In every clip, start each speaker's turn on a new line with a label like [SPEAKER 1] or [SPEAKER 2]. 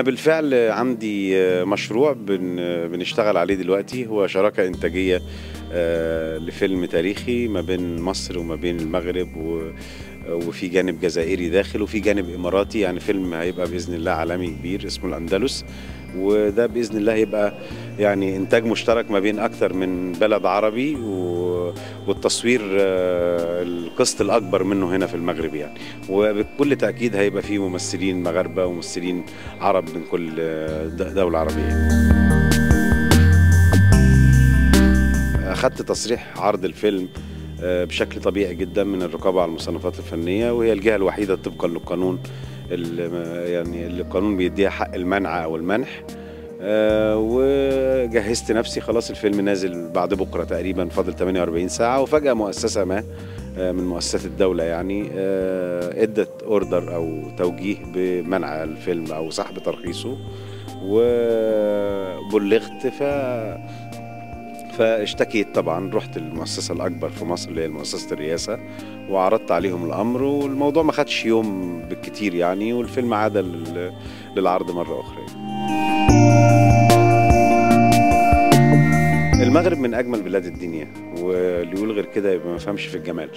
[SPEAKER 1] بالفعل عندي مشروع بن بنشتغل عليه دلوقتي هو شراكة إنتاجية آه، لفيلم تاريخي ما بين مصر وما بين المغرب و وفي جانب جزائري داخل وفي جانب اماراتي يعني فيلم هيبقى باذن الله عالمي كبير اسمه الاندلس وده باذن الله هيبقى يعني انتاج مشترك ما بين اكثر من بلد عربي و... والتصوير آه، القسط الاكبر منه هنا في المغرب يعني وبكل تاكيد هيبقى فيه ممثلين مغاربه وممثلين عرب من كل آه، د- دوله عربيه اخذت تصريح عرض الفيلم آه، بشكل طبيعي جدا من الرقابه على المصنفات الفنيه وهي الجهه الوحيده طبقا للقانون اللي يعني اللي القانون بيديها حق المنع او المنح آه، وجهزت نفسي خلاص الفيلم نازل بعد بكره تقريبا فاضل 48 ساعه وفجاه مؤسسه ما آه، من مؤسسات الدوله يعني آه، ادت اوردر او توجيه بمنع الفيلم او سحب ترخيصه وبلغت ف فاشتكيت طبعا رحت المؤسسه الاكبر في مصر اللي هي مؤسسه الرئاسه وعرضت عليهم الامر والموضوع ما خدش يوم بالكتير يعني والفيلم عاد لل- للعرض مره اخرى المغرب من اجمل بلاد الدنيا واللي يقول غير كده يبقى ما فهمش في الجمال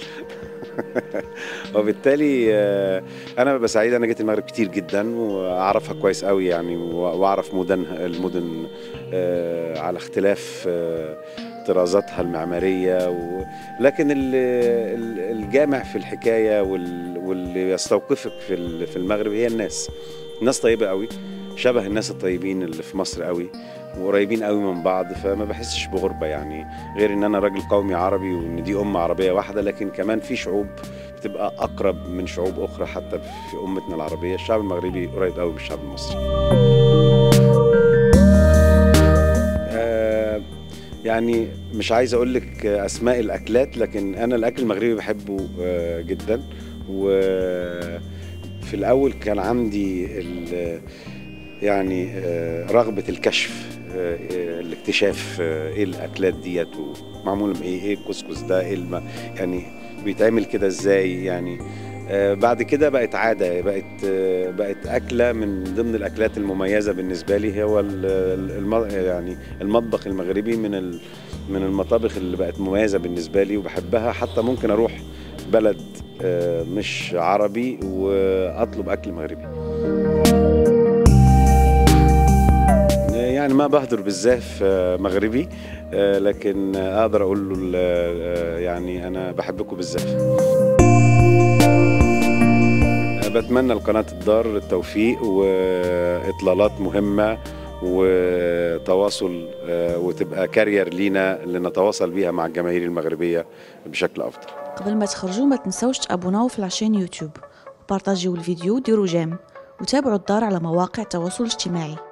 [SPEAKER 1] وبالتالي آه، انا ببقى سعيد انا جيت المغرب كتير جدا واعرفها كويس قوي يعني و- واعرف مدنها المدن آه، على اختلاف آه، طرازاتها المعماريه و... لكن ال- ال- الجامع في الحكايه وال- واللي يستوقفك في ال- في المغرب هي الناس الناس طيبه قوي شبه الناس الطيبين اللي في مصر قوي وقريبين قوي من بعض فما بحسش بغربه يعني غير ان انا راجل قومي عربي وان دي امه عربيه واحده لكن كمان في شعوب بتبقى اقرب من شعوب اخرى حتى في امتنا العربيه الشعب المغربي قريب قوي من الشعب المصري آه، يعني مش عايز اقول لك اسماء الاكلات لكن انا الاكل المغربي بحبه آه، جدا وفي الاول كان عندي ال- يعني آه، رغبه الكشف آه، آه، الاكتشاف آه، ايه الاكلات ديت ومعموله من ايه ايه الكسكس ده ايه الم... يعني بيتعمل كده ازاي يعني آه، بعد كده بقت عاده بقت آه، بقت اكله من ضمن الاكلات المميزه بالنسبه لي هو ال- ال- الم... يعني المطبخ المغربي من ال... من المطابخ اللي بقت مميزه بالنسبه لي وبحبها حتى ممكن اروح بلد آه، مش عربي واطلب اكل مغربي يعني ما بهدر بالزاف آه، مغربي آه، لكن آه، اقدر اقول له ال- آه، يعني انا بحبكم بالزاف آه، بتمنى لقناة الدار التوفيق وإطلالات مهمة وتواصل آه، وتبقى كارير لينا اللي نتواصل بيها مع الجماهير المغربية بشكل أفضل
[SPEAKER 2] قبل ما تخرجوا ما تنسوش تابوناو في العشان يوتيوب وبارطاجيو الفيديو وديروا جيم وتابعوا الدار على مواقع التواصل الاجتماعي